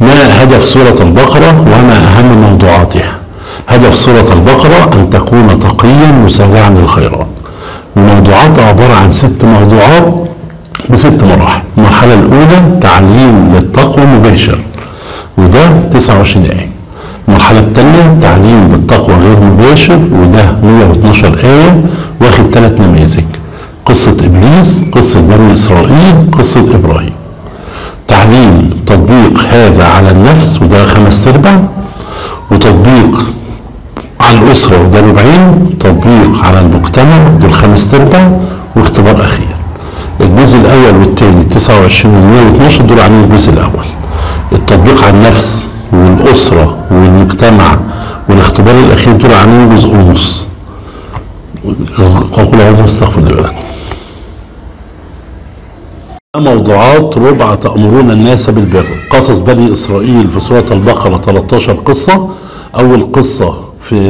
ما هدف سورة البقرة وما أهم موضوعاتها هدف سورة البقرة أن تكون تقيا مسارعا للخيرات وموضوعاتها عبارة عن ست موضوعات بست مراحل المرحلة الأولى تعليم للتقوى مباشر وده 29 آية المرحلة الثانية تعليم بالتقوى غير مباشر وده 112 آية واخد ثلاث نماذج قصة إبليس قصة بني إسرائيل قصة إبراهيم تعليم تطبيق هذا على النفس وده خمس ارباع وتطبيق على الأسرة وده ربعين تطبيق على المجتمع دول خمس ارباع واختبار أخير الجزء الأول والثاني 29 و 112 دول عاملين الجزء الأول التطبيق على النفس والأسرة والمجتمع والاختبار الأخير دول عاملين جزء ونص قول أعوذ استغفر الله لكم موضوعات ربع تأمرون الناس بالبر قصص بني إسرائيل في سورة البقرة 13 قصة أول قصة في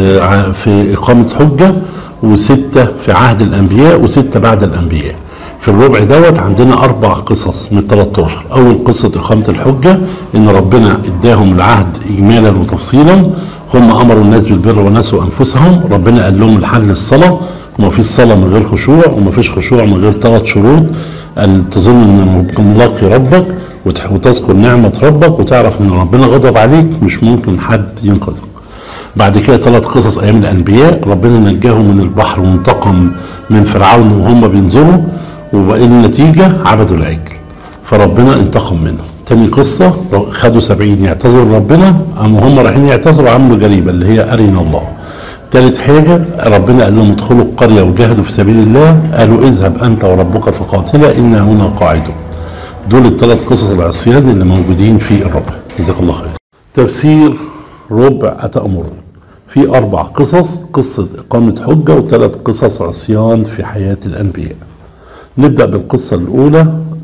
في إقامة حجة وستة في عهد الأنبياء وستة بعد الأنبياء في الربع دوت عندنا أربع قصص من 13 أول قصة إقامة الحجة إن ربنا إداهم العهد إجمالا وتفصيلا هم أمروا الناس بالبر ونسوا أنفسهم ربنا قال لهم الحل الصلاة وما فيش صلاة من غير خشوع وما فيش خشوع من غير ثلاث شروط أن تظن أن ملاقي ربك وتذكر نعمة ربك وتعرف أن ربنا غضب عليك مش ممكن حد ينقذك بعد كده ثلاث قصص أيام الأنبياء ربنا نجاهم من البحر وانتقم من فرعون وهم بينظروا وبقى النتيجة عبدوا العجل فربنا انتقم منهم تاني قصة خدوا سبعين يعتذروا ربنا أما هم رايحين يعتذروا عملوا جريمة اللي هي أرنا الله تالت حاجة ربنا قال لهم ادخلوا القرية وجاهدوا في سبيل الله قالوا اذهب أنت وربك فقاتلا إنا هنا قاعدون دول الثلاث قصص العصيان اللي موجودين في الربع جزاك الله خير تفسير ربع أتأمرون في أربع قصص قصة إقامة حجة وثلاث قصص عصيان في حياة الأنبياء نبدأ بالقصة الأولى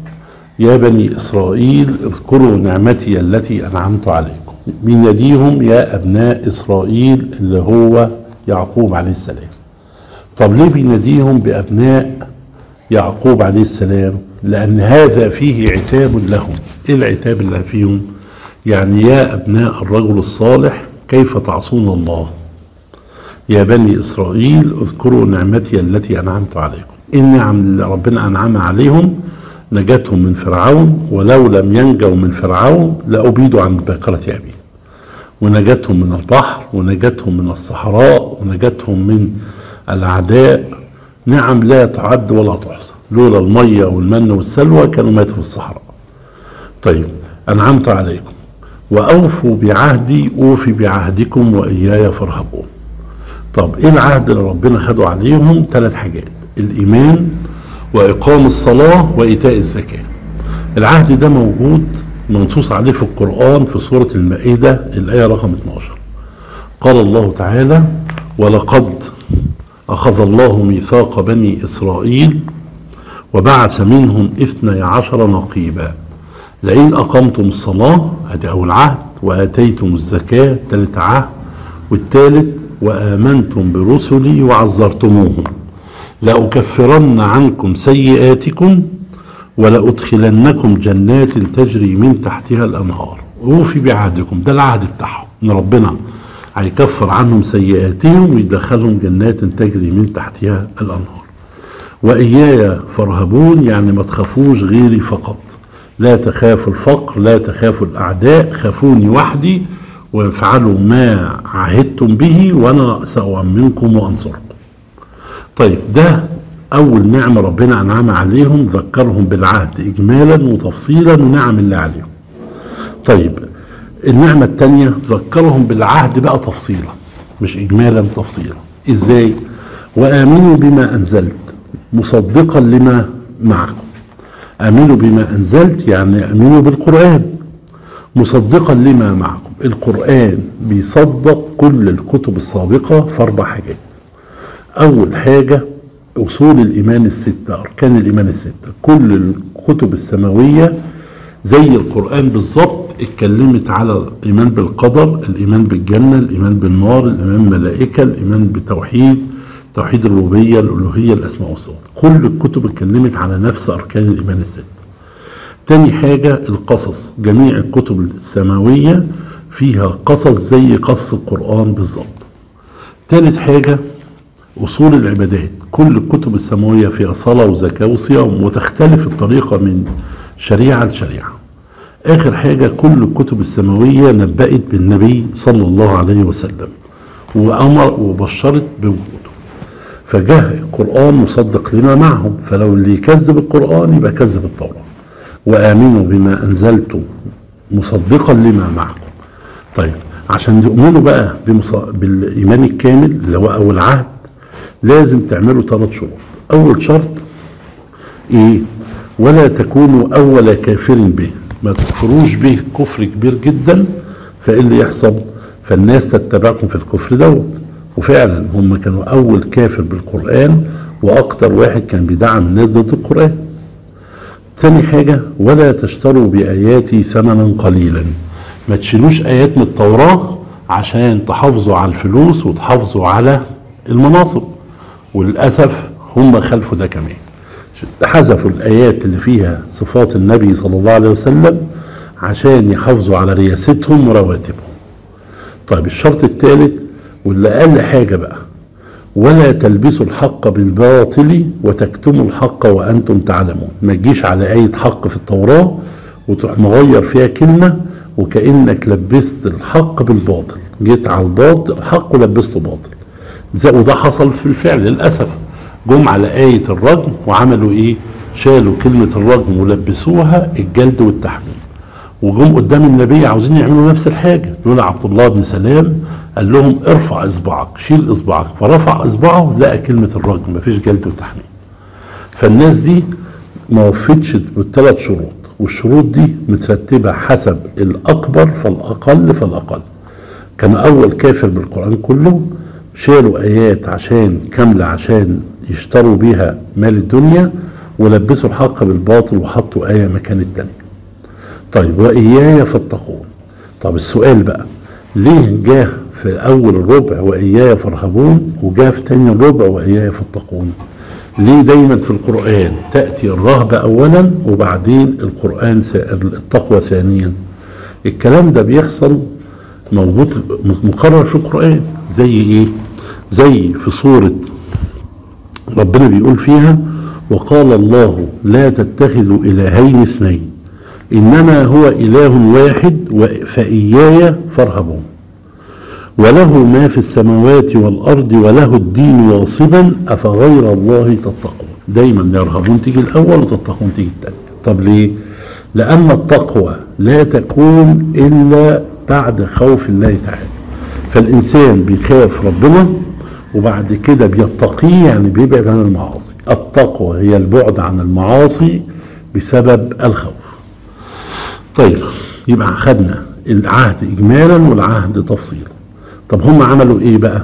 يا بني إسرائيل اذكروا نعمتي التي أنعمت عليكم من يديهم يا أبناء إسرائيل اللي هو يعقوب عليه السلام طب ليه بيناديهم بأبناء يعقوب عليه السلام لأن هذا فيه عتاب لهم إيه العتاب اللي فيهم يعني يا أبناء الرجل الصالح كيف تعصون الله يا بني إسرائيل اذكروا نعمتي التي أنعمت عليكم النعم اللي ربنا أنعم عليهم نجاتهم من فرعون ولو لم ينجوا من فرعون لأبيدوا عن باقرة أبي ونجاتهم من البحر ونجاتهم من الصحراء ونجاتهم من الأعداء نعم لا تعد ولا تحصى لولا المية والمن والسلوى كانوا ماتوا في الصحراء طيب أنعمت عليكم وأوفوا بعهدي أوفي بعهدكم وإياي فارهبون طب إيه العهد اللي ربنا خده عليهم ثلاث حاجات الإيمان وإقام الصلاة وإيتاء الزكاة العهد ده موجود منصوص عليه في القرآن في سورة المائدة الآية رقم 12 قال الله تعالى ولقد أخذ الله ميثاق بني إسرائيل وبعث منهم اثني عشر نقيبا لئن أقمتم الصلاة هذا أول عهد وآتيتم الزكاة ثالث عهد والثالث وآمنتم برسلي وعزرتموهم لأكفرن عنكم سيئاتكم ولأدخلنكم جنات تجري من تحتها الأنهار وفي بعهدكم ده العهد بتاعهم إن ربنا هيكفر عنهم سيئاتهم ويدخلهم جنات تجري من تحتها الأنهار وإياي فارهبون يعني ما تخافوش غيري فقط لا تخافوا الفقر لا تخافوا الأعداء خافوني وحدي وافعلوا ما عهدتم به وأنا سأؤمنكم وأنصركم طيب ده أول نعمة ربنا أنعم عليهم ذكرهم بالعهد إجمالا وتفصيلا ونعم الله عليهم طيب النعمة الثانية ذكرهم بالعهد بقى تفصيلا مش إجمالا تفصيلا إزاي وآمنوا بما أنزلت مصدقا لما معكم آمنوا بما أنزلت يعني آمنوا بالقرآن مصدقا لما معكم القرآن بيصدق كل الكتب السابقة في أربع حاجات أول حاجة أصول الإيمان الستة أركان الإيمان الستة كل الكتب السماوية زي القرآن بالظبط اتكلمت على الإيمان بالقدر الإيمان بالجنة الإيمان بالنار الإيمان بالملائكة الإيمان بالتوحيد توحيد الربوبية الألوهية الأسماء والصفات كل الكتب اتكلمت على نفس أركان الإيمان الستة تاني حاجة القصص جميع الكتب السماوية فيها قصص زي قصص القرآن بالظبط تالت حاجة أصول العبادات كل الكتب السماوية فيها صلاة وزكاة وصيام وتختلف الطريقة من شريعة لشريعة آخر حاجة كل الكتب السماوية نبأت بالنبي صلى الله عليه وسلم وأمر وبشرت بوجوده فجاء القرآن مصدق لما معهم فلو اللي يكذب القرآن يبقى كذب التوراة وآمنوا بما أنزلت مصدقا لما معكم طيب عشان تؤمنوا بقى بمص... بالإيمان الكامل اللي هو أول عهد لازم تعملوا ثلاث شروط أول شرط إيه ولا تكونوا أول كافر به ما تكفروش به كفر كبير جدا فإيه اللي يحصل فالناس تتبعكم في الكفر دوت وفعلا هم كانوا أول كافر بالقرآن وأكتر واحد كان بيدعم الناس ضد القرآن تاني حاجة ولا تشتروا بآياتي ثمنا قليلا ما تشيلوش آيات من التوراة عشان تحافظوا على الفلوس وتحافظوا على المناصب وللأسف هم خلفوا ده كمان حذفوا الآيات اللي فيها صفات النبي صلى الله عليه وسلم عشان يحافظوا على رياستهم ورواتبهم طيب الشرط الثالث واللي أقل حاجة بقى ولا تلبسوا الحق بالباطل وتكتموا الحق وأنتم تعلمون ما تجيش على آية حق في التوراة وتروح مغير فيها كلمة وكأنك لبست الحق بالباطل جيت على الباطل الحق ولبسته باطل وده حصل في الفعل للأسف جم على آية الرجم وعملوا إيه شالوا كلمة الرجم ولبسوها الجلد والتحميم وجم قدام النبي عاوزين يعملوا نفس الحاجة لولا عبد الله بن سلام قال لهم ارفع اصبعك شيل اصبعك فرفع اصبعه لقى كلمة الرجم مفيش جلد وتحميم فالناس دي ما وفتش بالثلاث شروط والشروط دي مترتبة حسب الأكبر فالأقل فالأقل كان أول كافر بالقرآن كله شالوا آيات عشان كاملة عشان يشتروا بيها مال الدنيا ولبسوا الحق بالباطل وحطوا آية مكان التانية طيب وإياي فاتقون طب السؤال بقى ليه جاه في أول الربع وإياي فارهبون وجاه في تاني الربع وإياي فاتقون ليه دايما في القرآن تأتي الرهبة أولا وبعدين القرآن التقوى ثانيا الكلام ده بيحصل موجود مقرر في القرآن زي ايه زي في سورة ربنا بيقول فيها وقال الله لا تتخذوا إلهين اثنين إنما هو إله واحد فإياي فارهبون وله ما في السماوات والأرض وله الدين واصبا أفغير الله تتقون دايما يرهبون تيجي الأول وتتقون تيجي الثانية طب ليه لأن التقوى لا تكون إلا بعد خوف الله تعالى فالإنسان بيخاف ربنا وبعد كده بيتقيه يعني بيبعد عن المعاصي التقوى هي البعد عن المعاصي بسبب الخوف طيب يبقى خدنا العهد إجمالا والعهد تفصيلا طب هم عملوا ايه بقى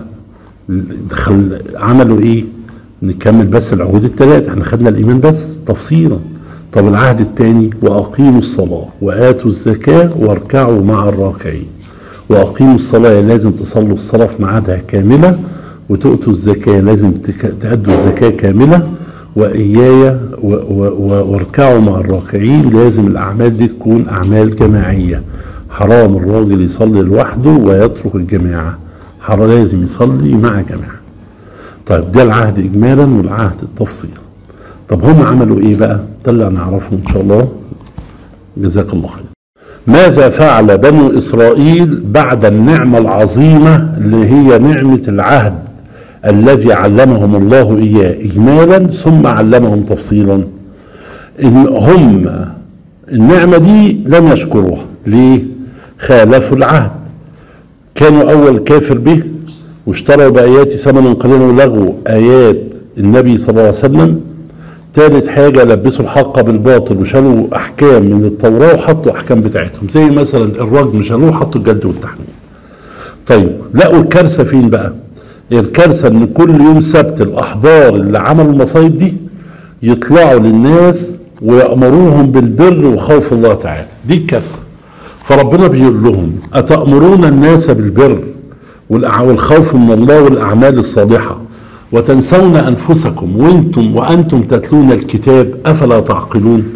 دخل عملوا ايه نكمل بس العهود الثلاثة احنا خدنا الايمان بس تفصيلا طب العهد الثاني واقيموا الصلاة واتوا الزكاة واركعوا مع الراكعين واقيموا الصلاة لازم تصلوا الصلاة في ميعادها كاملة وتؤتوا الزكاة لازم تأدوا الزكاة كاملة وإياي واركعوا مع الراكعين لازم الأعمال دي تكون أعمال جماعية حرام الراجل يصلي لوحده ويترك الجماعة حرام لازم يصلي مع جماعة طيب ده العهد إجمالا والعهد التفصيل طب هم عملوا إيه بقى ده اللي هنعرفه إن شاء الله جزاك الله خير ماذا فعل بنو إسرائيل بعد النعمة العظيمة اللي هي نعمة العهد الذي علمهم الله إياه إجمالا ثم علمهم تفصيلا إن هم النعمة دي لم يشكروها ليه خالفوا العهد كانوا أول كافر به واشتروا بآيات ثمنا قليلا ولغوا آيات النبي صلى الله عليه وسلم ثالث حاجة لبسوا الحق بالباطل وشالوا أحكام من التوراة وحطوا أحكام بتاعتهم زي مثلا الرجم شالوه وحطوا الجلد والتحميل طيب لقوا الكارثة فين بقى الكارثة ان كل يوم سبت الأحبار اللي عملوا المصايب دي يطلعوا للناس ويأمروهم بالبر وخوف الله تعالى دي الكارثة فربنا بيقول لهم أتأمرون الناس بالبر والخوف من الله والأعمال الصالحة وتنسون أنفسكم وأنتم وأنتم تتلون الكتاب أفلا تعقلون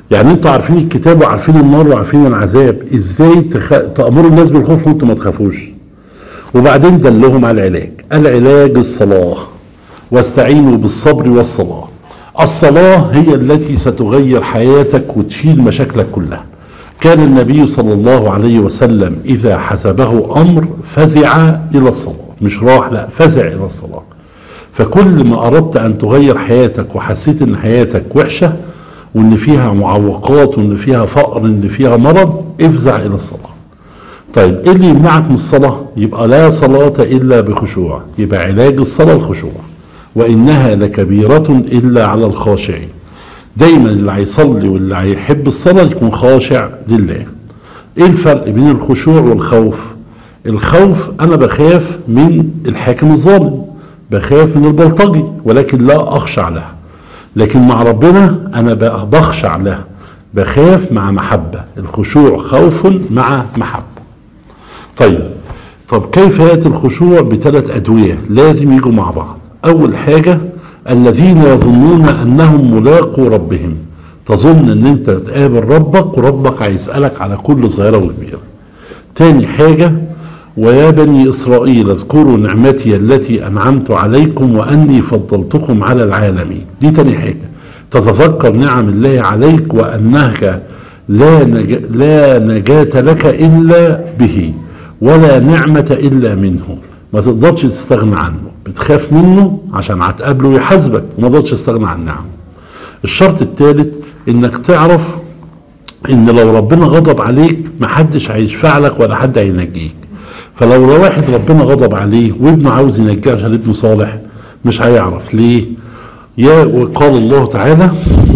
يعني انتوا عارفين الكتاب وعارفين النار وعارفين العذاب ازاي تخ... تأمروا الناس بالخوف وانتوا ما تخافوش وبعدين دلهم على العلاج العلاج الصلاة واستعينوا بالصبر والصلاة الصلاة هي التي ستغير حياتك وتشيل مشاكلك كلها كان النبي صلى الله عليه وسلم إذا حسبه أمر فزع إلى الصلاة مش راح لا فزع إلى الصلاة فكل ما أردت أن تغير حياتك وحسيت أن حياتك وحشة وأن فيها معوقات وأن فيها فقر وأن فيها مرض افزع إلى الصلاة طيب ايه اللي يمنعك من الصلاة يبقى لا صلاة الا بخشوع يبقى علاج الصلاة الخشوع وانها لكبيرة الا على الخاشعين دايما اللي هيصلي واللي هيحب الصلاة يكون خاشع لله ايه الفرق بين الخشوع والخوف الخوف انا بخاف من الحاكم الظالم بخاف من البلطجي ولكن لا اخشع له لكن مع ربنا انا بخشع له بخاف مع محبة الخشوع خوف مع محبة طيب طب كيف ياتي الخشوع بثلاث ادويه لازم يجوا مع بعض اول حاجه الذين يظنون انهم ملاقوا ربهم تظن ان انت تقابل ربك وربك هيسالك على كل صغيره وكبيره تاني حاجه ويا بني اسرائيل اذكروا نعمتي التي انعمت عليكم واني فضلتكم على العالمين دي تاني حاجه تتذكر نعم الله عليك وانك لا نج... لا نجاة لك الا به ولا نعمة إلا منه ما تقدرش تستغنى عنه بتخاف منه عشان هتقابله يحاسبك وما تقدرش تستغنى عن نعمه الشرط الثالث انك تعرف ان لو ربنا غضب عليك محدش هيشفع لك ولا حد هينجيك فلو لو واحد ربنا غضب عليه وابنه عاوز ينجيه عشان ابنه صالح مش هيعرف ليه يا وقال الله تعالى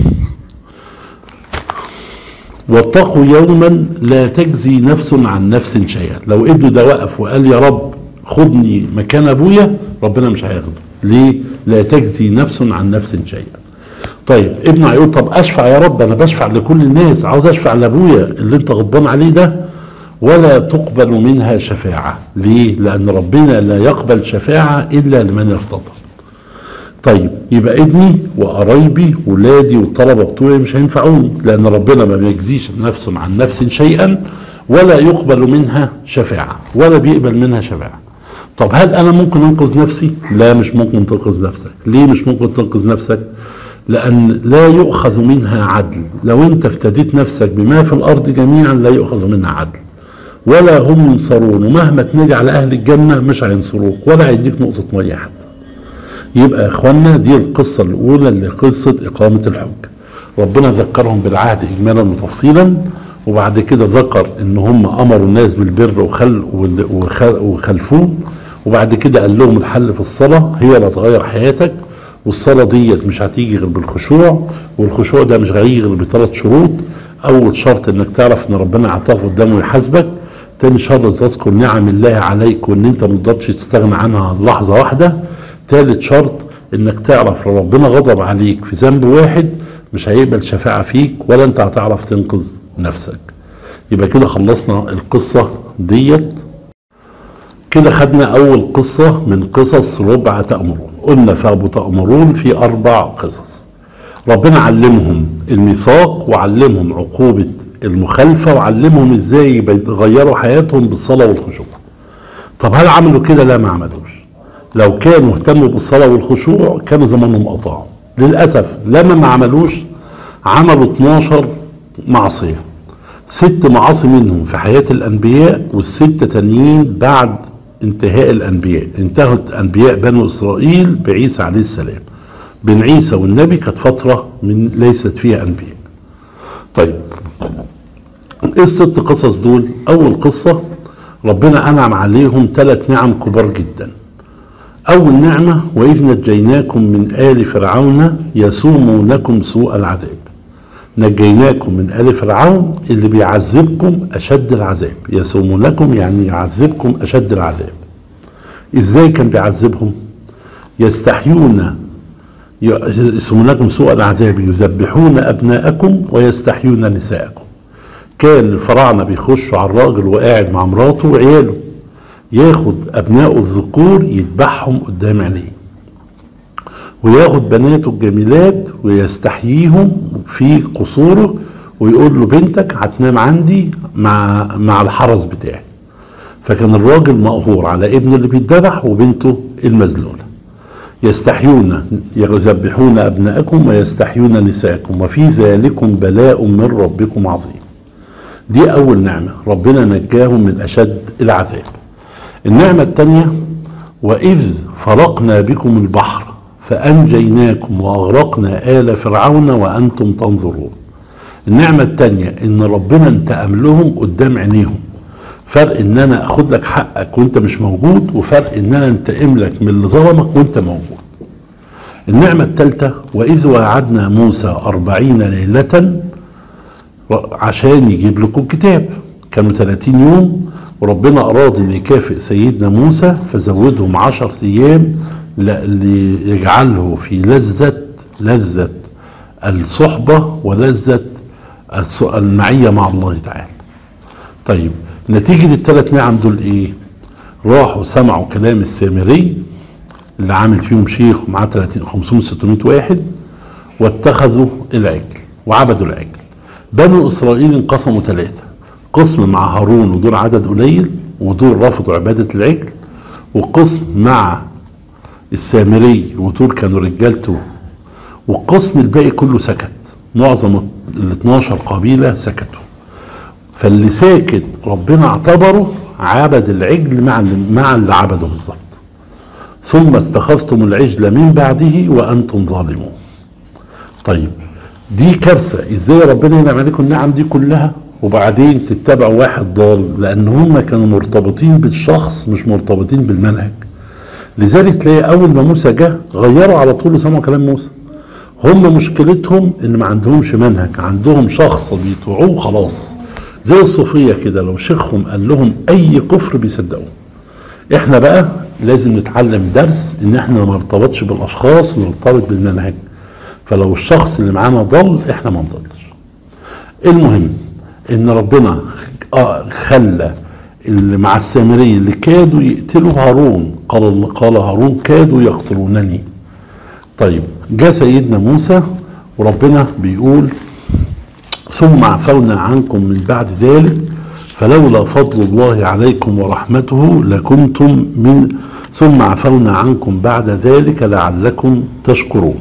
واتقوا يوما لا تجزي نفس عن نفس شيئا لو ابنه ده وقف وقال يا رب خدني مكان ابويا ربنا مش هياخده ليه لا تجزي نفس عن نفس شيئا طيب ابنه هيقول طب اشفع يا رب انا بشفع لكل الناس عاوز اشفع لابويا اللي انت غضبان عليه ده ولا تقبل منها شفاعة ليه لان ربنا لا يقبل شفاعة الا لمن ارتضى طيب يبقى ابني وقرايبي ولادي والطلبه بتوعي مش هينفعوني لان ربنا ما بيجزيش نفس عن نفس شيئا ولا يقبل منها شفاعه ولا بيقبل منها شفاعه طب هل انا ممكن انقذ نفسي لا مش ممكن تنقذ نفسك ليه مش ممكن تنقذ نفسك لان لا يؤخذ منها عدل لو انت افتديت نفسك بما في الارض جميعا لا يؤخذ منها عدل ولا هم ينصرون ومهما تنادي على اهل الجنه مش هينصروك ولا هيديك نقطه ميه حتى يبقى يا اخوانا دي القصة الأولى اللي قصة إقامة الحج ربنا ذكرهم بالعهد إجمالا وتفصيلا وبعد كده ذكر إن هم أمروا الناس بالبر وخل وخلفوه وبعد كده قال لهم الحل في الصلاة هي اللي هتغير حياتك والصلاة ديت مش هتيجي غير بالخشوع والخشوع ده مش هيجي غير بثلاث شروط أول شرط إنك تعرف إن ربنا هتقف قدامه يحاسبك تاني شرط تذكر نعم الله عليك وإن أنت ما تقدرش تستغنى عنها لحظة واحدة ثالث شرط انك تعرف لو ربنا غضب عليك في ذنب واحد مش هيقبل شفاعة فيك ولا انت هتعرف تنقذ نفسك يبقى كده خلصنا القصة ديت كده خدنا اول قصة من قصص ربع تأمرون قلنا في ابو تأمرون في اربع قصص ربنا علمهم الميثاق وعلمهم عقوبة المخالفة وعلمهم ازاي يغيروا حياتهم بالصلاة والخشوع طب هل عملوا كده لا ما عملوش لو كانوا اهتموا بالصلاة والخشوع كانوا زمانهم قطعوا للأسف لما ما عملوش عملوا 12 معصية ست معاصي منهم في حياة الأنبياء والستة تانيين بعد انتهاء الأنبياء انتهت أنبياء بنو إسرائيل بعيسى عليه السلام بين عيسى والنبي كانت فترة من ليست فيها أنبياء طيب ايه الست قصص دول أول قصة ربنا أنعم عليهم ثلاث نعم كبار جداً أول نعمة وإذ نجيناكم من آل فرعون يسومونكم سوء العذاب نجيناكم من آل فرعون اللي بيعذبكم أشد العذاب يسومونكم يعني يعذبكم أشد العذاب إزاي كان بيعذبهم يستحيون يسومونكم سوء العذاب يذبحون أبناءكم ويستحيون نساءكم كان الفراعنة بيخشوا على الراجل وقاعد مع مراته وعياله ياخد ابنائه الذكور يذبحهم قدام عينيه وياخد بناته الجميلات ويستحييهم في قصوره ويقول له بنتك هتنام عندي مع مع الحرس بتاعي فكان الراجل مقهور على ابنه اللي بيتذبح وبنته المذلوله يستحيون يذبحون ابناءكم ويستحيون نساءكم وفي ذلكم بلاء من ربكم عظيم دي اول نعمه ربنا نجاهم من اشد العذاب النعمه الثانيه واذ فرقنا بكم البحر فانجيناكم واغرقنا ال فرعون وانتم تنظرون النعمه الثانيه ان ربنا انتقم لهم قدام عينيهم فرق ان انا اخد لك حقك وانت مش موجود وفرق ان انا انتقم لك من اللي ظلمك وانت موجود النعمة الثالثة وإذ وعدنا موسى أربعين ليلة عشان يجيب لكم الكتاب كانوا 30 يوم وربنا أراد أن يكافئ سيدنا موسى فزودهم 10 أيام ليجعله في لذة لذة الصحبة ولذة المعية مع الله تعالى طيب نتيجة الثلاث نعم دول ايه راحوا سمعوا كلام السامري اللي عامل فيهم شيخ ومعاه 30 500 600 واحد واتخذوا العجل وعبدوا العجل بنو اسرائيل انقسموا ثلاثه قسم مع هارون ودول عدد قليل ودول رفضوا عباده العجل وقسم مع السامري ودول كانوا رجالته والقسم الباقي كله سكت معظم ال 12 قبيله سكتوا فاللي ساكت ربنا اعتبره عبد العجل مع اللي مع اللي عبده بالظبط ثم استخذتم العجل من بعده وانتم ظالمون طيب دي كارثه ازاي ربنا ينعم عليكم النعم دي كلها وبعدين تتبعوا واحد ضال لان هم كانوا مرتبطين بالشخص مش مرتبطين بالمنهج لذلك تلاقي اول ما موسى جه غيروا على طول وسمعوا كلام موسى هم مشكلتهم ان ما عندهمش منهج عندهم شخص بيطيعوه خلاص زي الصوفية كده لو شيخهم قال لهم اي كفر بيصدقوه احنا بقى لازم نتعلم درس ان احنا ما نرتبطش بالاشخاص ونرتبط بالمنهج فلو الشخص اللي معانا ضل احنا ما نضلش المهم ان ربنا خلى اللي مع السامري اللي كادوا يقتلوا هارون قال قال هارون كادوا يقتلونني طيب جاء سيدنا موسى وربنا بيقول ثم عفونا عنكم من بعد ذلك فلولا فضل الله عليكم ورحمته لكنتم من ثم عفونا عنكم بعد ذلك لعلكم تشكرون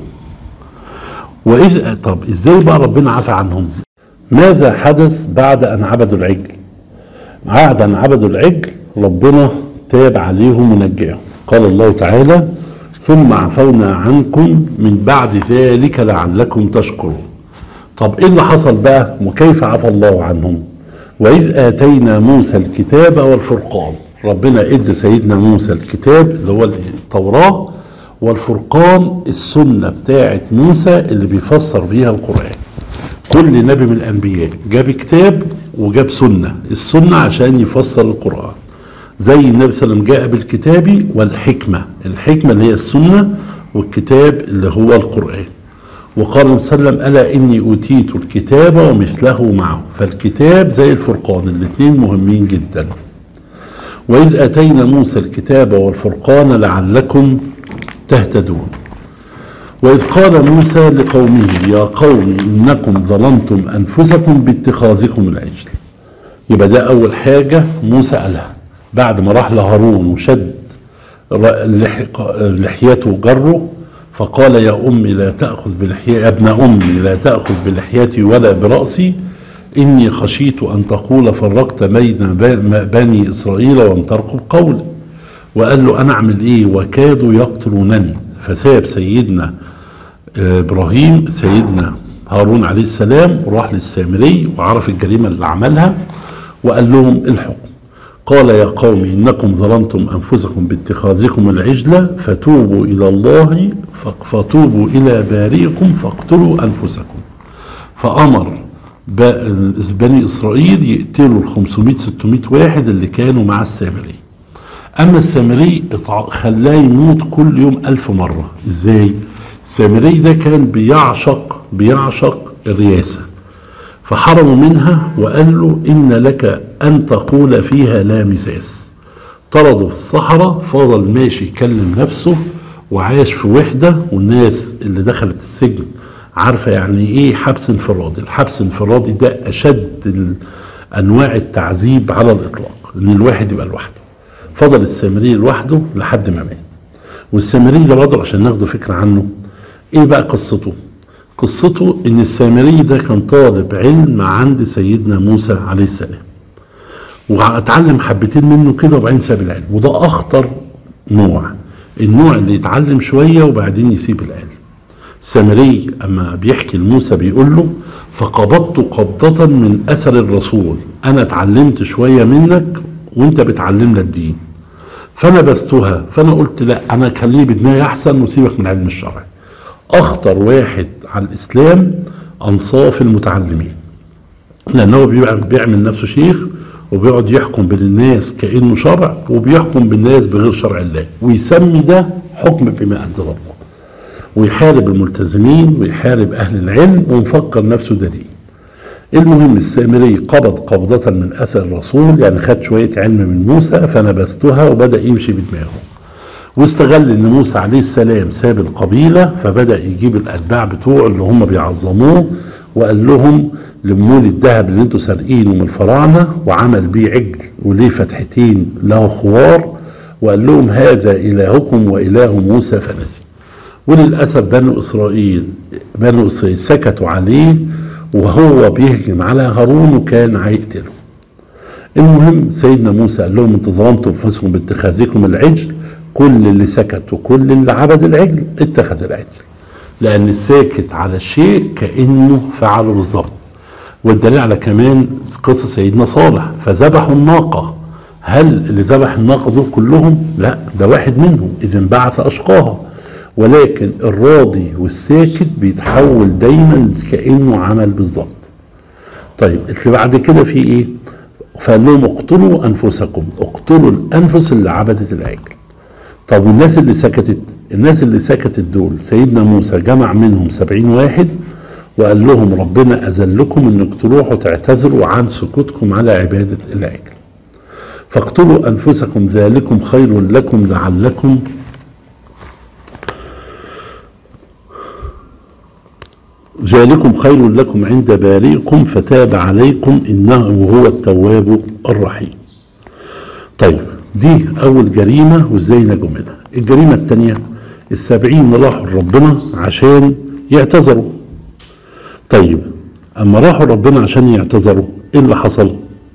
وإذ طب ازاي بقى ربنا عفى عنهم ماذا حدث بعد ان عبدوا العجل بعد ان عبدوا العجل ربنا تاب عليهم ونجاهم قال الله تعالى ثم عفونا عنكم من بعد ذلك لعلكم تشكرون طب ايه اللي حصل بقى وكيف عفى الله عنهم واذ اتينا موسى الكتاب والفرقان ربنا ادى سيدنا موسى الكتاب اللي هو التوراه والفرقان السنه بتاعه موسى اللي بيفسر بيها القران كل نبي من الانبياء جاب كتاب وجاب سنه السنه عشان يفسر القران زي النبي صلى الله عليه وسلم جاء بالكتاب والحكمه الحكمه اللي هي السنه والكتاب اللي هو القران وقال صلى الله عليه وسلم ألا إني أوتيت الكتاب ومثله معه فالكتاب زي الفرقان الاثنين مهمين جدا وإذ أتينا موسى الكتاب والفرقان لعلكم تهتدون وإذ قال موسى لقومه يا قوم إنكم ظلمتم أنفسكم باتخاذكم العجل يبقى ده أول حاجة موسى قالها بعد ما راح لهارون وشد لحيته وجره فقال يا أمي لا تأخذ بلحية يا ابن أمي لا تأخذ بلحيتي ولا برأسي إني خشيت أن تقول فرقت بين بني إسرائيل ولم ترقب قولي وقال له أنا أعمل إيه وكادوا يقتلونني فساب سيدنا إبراهيم سيدنا هارون عليه السلام وراح للسامري وعرف الجريمة اللي عملها وقال لهم الحكم قال يا قوم إنكم ظلمتم أنفسكم باتخاذكم العجلة فتوبوا إلى الله فتوبوا إلى بارئكم فاقتلوا أنفسكم فأمر بني إسرائيل يقتلوا ال 500 600 واحد اللي كانوا مع السامري أما السامري خلاه يموت كل يوم ألف مرة إزاي؟ السامري ده كان بيعشق بيعشق الرياسة فحرموا منها وقال له إن لك أن تقول فيها لا مساس طرده في الصحراء فضل ماشي يكلم نفسه وعاش في وحدة والناس اللي دخلت السجن عارفة يعني ايه حبس انفرادي الحبس الانفرادي ده اشد ال- انواع التعذيب على الاطلاق ان الواحد يبقى لوحده فضل السامري لوحده لحد ما مات والسامري ده برضه عشان ناخده فكرة عنه ايه بقى قصته قصته ان السامري ده كان طالب علم عند سيدنا موسى عليه السلام واتعلم حبتين منه كده وبعدين ساب العلم وده اخطر نوع النوع اللي يتعلم شويه وبعدين يسيب العلم السامري اما بيحكي لموسى بيقول له فقبضت قبضة من اثر الرسول انا اتعلمت شويه منك وانت بتعلمنا الدين فنبذتها فانا قلت لا انا خليه بدماغي احسن وسيبك من العلم الشرعي اخطر واحد على الاسلام انصاف المتعلمين لانه بيبقى- بيعمل نفسه شيخ وبيقعد يحكم بين الناس كانه شرع وبيحكم بالناس بغير شرع الله ويسمي ده حكم بما انزل الله ويحارب الملتزمين ويحارب اهل العلم ومفكر نفسه ده دين المهم السامري قبض قبضة من أثر الرسول يعني خد شوية علم من موسى فنبذتها وبدأ يمشي بدماغه واستغل ان موسى عليه السلام ساب القبيلة فبدأ يجيب الأتباع بتوعه اللي هم بيعظموه وقال لهم لموا لي الذهب اللي انتوا سارقينه من الفراعنة وعمل بيه عجل وليه فتحتين له خوار وقال لهم هذا إلهكم وإله موسى فنسي وللأسف بنو إسرائيل بنو إسرائيل سكتوا عليه وهو بيهجم على هارون وكان هيقتله المهم سيدنا موسى قال لهم انتوا ظلمتوا انفسكم باتخاذكم العجل كل اللي سكت وكل اللي عبد العجل اتخذ العجل لان الساكت على الشيء كانه فعله بالظبط والدليل على كمان قصه سيدنا صالح فذبحوا الناقه هل اللي ذبح الناقه دول كلهم؟ لا ده واحد منهم اذ انبعث اشقاها ولكن الراضي والساكت بيتحول دايما كانه عمل بالظبط طيب اللي بعد كده في ايه فقال لهم اقتلوا انفسكم اقتلوا الانفس اللي عبدت العجل طب والناس اللي سكتت الناس اللي سكتت دول سيدنا موسى جمع منهم سبعين واحد وقال لهم ربنا أذلكم انك تروحوا تعتذروا عن سكوتكم على عبادة العجل فاقتلوا أنفسكم ذلكم خير لكم لعلكم ذلكم خير لكم عند بارئكم فتاب عليكم إنه هو التواب الرحيم طيب دي أول جريمة وإزاي نجوا منها الجريمة الثانية السبعين راحوا لربنا عشان يعتذروا طيب أما راحوا ربنا عشان يعتذروا إيه اللي حصل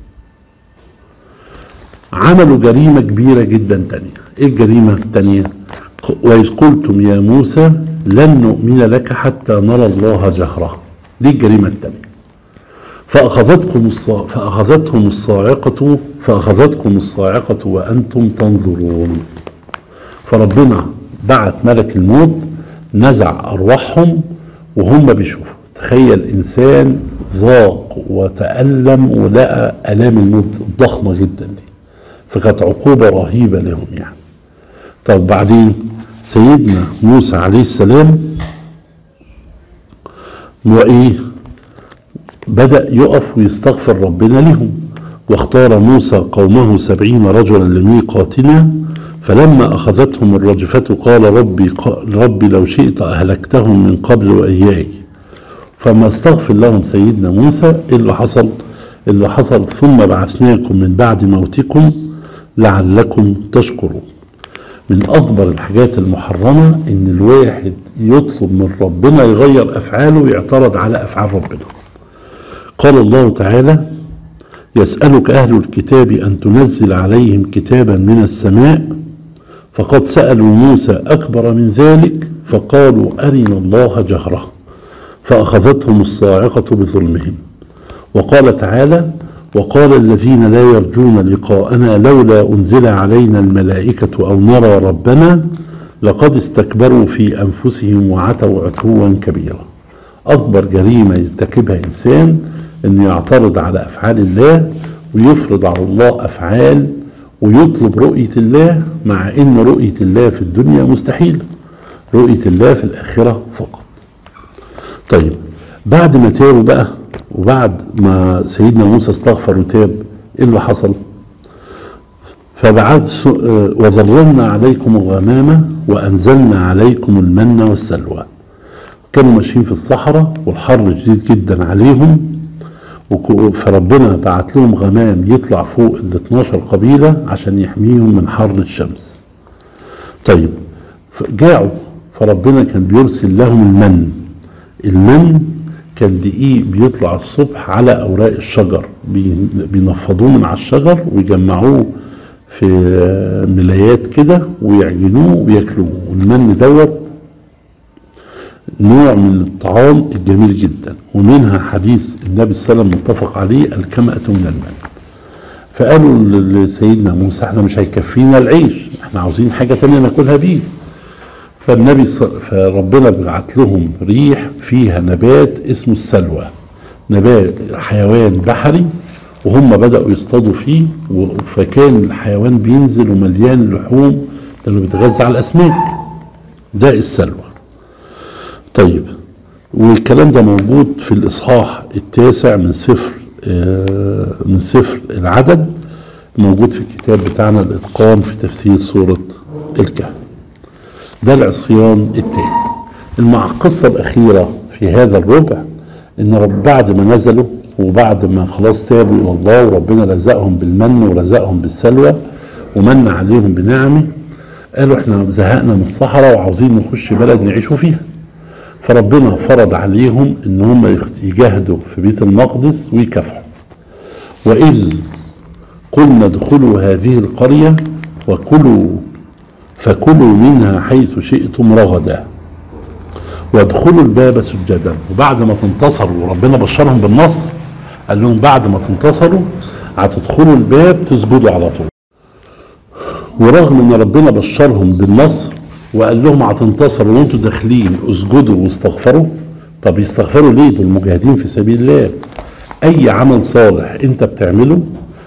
عملوا جريمة كبيرة جدا تانية إيه الجريمة التانية وإذ قلتم يا موسى لن نؤمن لك حتى نرى الله جهرة دي الجريمة التانية فأخذتكم الصا... فأخذتهم الصاعقة فأخذتكم الصاعقة وأنتم تنظرون فربنا بعت ملك الموت نزع أرواحهم وهم بيشوفوا تخيل إنسان ذاق وتألم ولقى آلام الموت الضخمة جدا دي فكانت عقوبة رهيبة لهم يعني طب بعدين سيدنا موسى عليه السلام وإيه بدأ يقف ويستغفر ربنا لهم واختار موسى قومه سبعين رجلا لميقاتنا فلما أخذتهم الرجفة قال ربي, ربي لو شئت أهلكتهم من قبل وإياي فما استغفر لهم سيدنا موسى إيه اللي حصل اللي حصل ثم بعثناكم من بعد موتكم لعلكم تشكرون من أكبر الحاجات المحرمة إن الواحد يطلب من ربنا يغير أفعاله ويعترض على أفعال ربنا قال الله تعالى يسألك أهل الكتاب أن تنزل عليهم كتابا من السماء فقد سألوا موسى أكبر من ذلك فقالوا أرنا الله جهرة فأخذتهم الصاعقة بظلمهم وقال تعالى وقال الذين لا يرجون لقاءنا لولا أنزل علينا الملائكة أو نرى ربنا لقد استكبروا في أنفسهم وعتوا عتوا كبيرا أكبر جريمة يرتكبها إنسان أن يعترض على أفعال الله ويفرض على الله أفعال ويطلب رؤية الله مع أن رؤية الله في الدنيا مستحيلة رؤية الله في الآخرة فقط طيب بعد ما تابوا بقى وبعد ما سيدنا موسى استغفر وتاب ايه اللي حصل فبعث وظللنا عليكم الغمامة وأنزلنا عليكم المن والسلوى كانوا ماشيين في الصحراء والحر شديد جدا عليهم وك- فربنا بعت لهم غمام يطلع فوق ال 12 قبيلة عشان يحميهم من حر الشمس طيب جاعوا فربنا كان بيرسل لهم المن المن كان دقيق بيطلع الصبح على اوراق الشجر بي- بينفضوه من على الشجر ويجمعوه في ملايات كده ويعجنوه وياكلوه والمن دوت نوع من الطعام الجميل جدا ومنها حديث النبي صلى الله عليه وسلم متفق عليه الكمأة من المن فقالوا لسيدنا موسى احنا مش هيكفينا العيش احنا عاوزين حاجة تانية ناكلها بيه فالنبي ص... فربنا بعت لهم ريح فيها نبات اسمه السلوى نبات حيوان بحري وهم بدأوا يصطادوا فيه و- فكان الحيوان بينزل ومليان لحوم لأنه بيتغذى على الأسماك ده السلوى طيب والكلام ده موجود في الإصحاح التاسع من سفر آه، من سفر العدد موجود في الكتاب بتاعنا الإتقان في تفسير سورة الكهف ده العصيان التاني مع القصة الأخيرة في هذا الربع إن رب بعد ما نزلوا وبعد ما خلاص تابوا إلى الله وربنا رزقهم بالمن ورزقهم بالسلوى ومن عليهم بنعمه قالوا احنا زهقنا من الصحراء وعاوزين نخش بلد نعيشوا فيها فربنا فرض عليهم ان هم يخت- يجاهدوا في بيت المقدس ويكافحوا واذ قلنا ادخلوا هذه القريه وكلوا فكلوا منها حيث شئتم رغدا وادخلوا الباب سجدا وبعد ما تنتصروا وربنا بشرهم بالنصر قال لهم بعد ما تنتصروا هتدخلوا الباب تسجدوا على طول ورغم ان ربنا بشرهم بالنصر وقال لهم هتنتصروا وانتوا داخلين اسجدوا واستغفروا طب يستغفروا ليه دول مجاهدين في سبيل الله اي عمل صالح انت بتعمله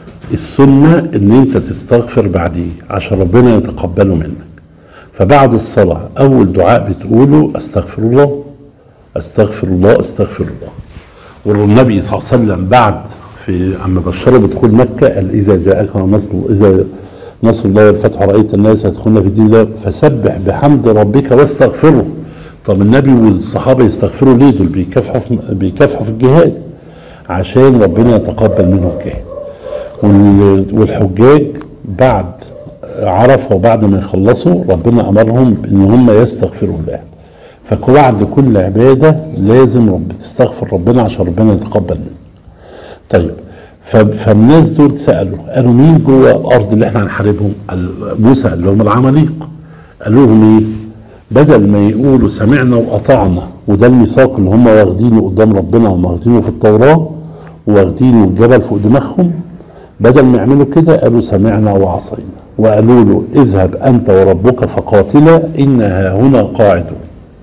السنة ان انت تستغفر بعديه عشان ربنا يتقبله منك فبعد الصلاة اول دعاء بتقوله استغفر الله استغفر الله استغفر الله والنبي صلى الله عليه وسلم بعد في اما بشره بدخول مكه قال اذا جاءك نصر اذا نصر الله والفتح رايت الناس يدخلون في دين الله فسبح بحمد ربك واستغفره طب النبي والصحابه يستغفروا ليه دول بيكافحوا في بيكافحوا في الجهاد عشان ربنا يتقبل منهم الجهاد وال- والحجاج بعد عرفه وبعد ما يخلصوا ربنا امرهم ان هم يستغفروا الله فبعد كل عباده لازم رب تستغفر ربنا عشان ربنا يتقبل منك طيب ف- فالناس دول سالوا قالوا مين جوه الارض اللي احنا هنحاربهم؟ قال موسى قال لهم العماليق قالوا لهم ايه؟ بدل ما يقولوا سمعنا واطعنا وده الميثاق اللي هم واخدينه قدام ربنا هم واخدينه في التوراه واخدينه الجبل فوق دماغهم بدل ما يعملوا كده قالوا سمعنا وعصينا وقالوا له اذهب انت وربك فقاتلا انا هنا قاعدون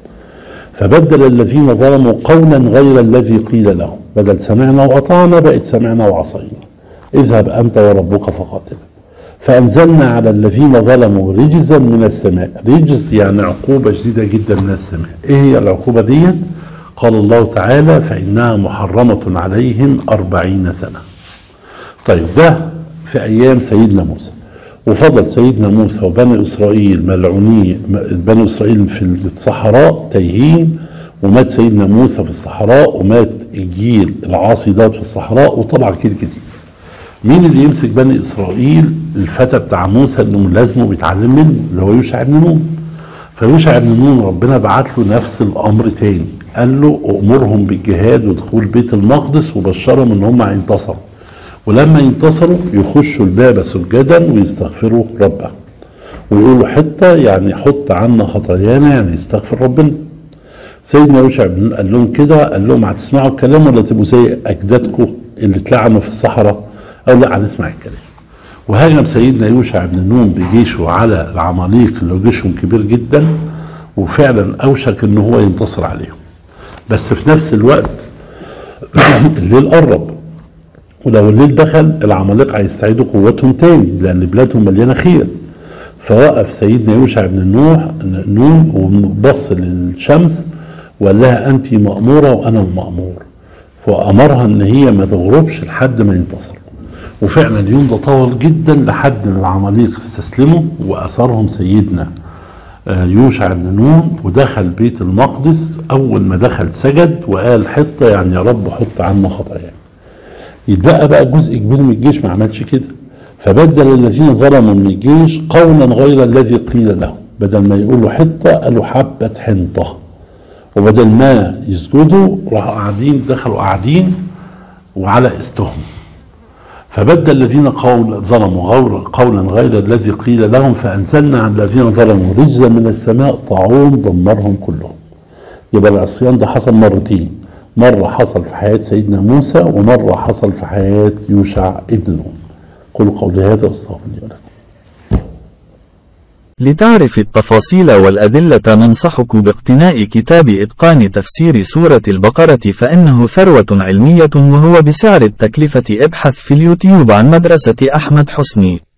فبدل الذين ظلموا قولا غير الذي قيل لهم بدل سمعنا واطعنا بقت سمعنا وعصينا اذهب انت وربك فقاتلا فانزلنا على الذين ظلموا رجزا من السماء رجز يعني عقوبه شديده جدا من السماء ايه هي العقوبه ديت قال الله تعالى فانها محرمه عليهم أربعين سنه طيب ده في ايام سيدنا موسى وفضل سيدنا موسى وبني اسرائيل ملعونين بني اسرائيل في الصحراء تايهين ومات سيدنا موسى في الصحراء ومات الجيل العاصي ده في الصحراء وطلع جيل جديد مين اللي يمسك بني اسرائيل الفتى بتاع موسى اللي ملازمه بيتعلم منه اللي هو يوشع بن نون فيوشع بن نون ربنا بعت له نفس الامر تاني قال له امرهم بالجهاد ودخول بيت المقدس وبشرهم ان هم هينتصروا ولما ينتصروا يخشوا الباب سجدا ويستغفروا ربهم ويقولوا حتى يعني حط عنا خطايانا يعني يستغفر ربنا سيدنا يوشع بن نون قال لهم كده قال لهم هتسمعوا الكلام ولا تبقوا زي اجدادكم اللي اتلعنوا في الصحراء قالوا لا هنسمع الكلام وهاجم سيدنا يوشع بن نون بجيشه على العماليق اللي جيشهم كبير جدا وفعلا اوشك ان هو ينتصر عليهم بس في نفس الوقت الليل قرب ولو الليل دخل العمالقه هيستعيدوا قوتهم تاني لان بلادهم مليانه خير فوقف سيدنا يوشع بن نوح نون وبص للشمس وقال لها انت ماموره وانا مامور فامرها ان هي ما تغربش لحد ما ينتصر وفعلا اليوم ده طول جدا لحد ما العماليق استسلموا واثرهم سيدنا آه، يوشع بن نون ودخل بيت المقدس اول ما دخل سجد وقال حطه يعني يا رب حط عنا خطايا يتبقى بقى جزء كبير من الجيش ما عملش كده فبدل الذين ظلموا من الجيش قولا غير الذي قيل لهم بدل ما يقولوا حطه قالوا حبه حنطه وبدل ما يسجدوا راحوا قاعدين دخلوا قاعدين وعلى استهم فبدل الذين قول ظلموا غور قولا غير الذي قيل لهم فانزلنا على الذين ظلموا رجزا من السماء طاعون دمرهم كلهم يبقى العصيان ده حصل مرتين مرة حصل في حياة سيدنا موسى ومرة حصل في حياة يوشع ابن نون قولوا قولي هذا واستغفر لي ولكم لتعرف التفاصيل والأدلة ننصحك باقتناء كتاب إتقان تفسير سورة البقرة فإنه ثروة علمية وهو بسعر التكلفة ابحث في اليوتيوب عن مدرسة أحمد حسني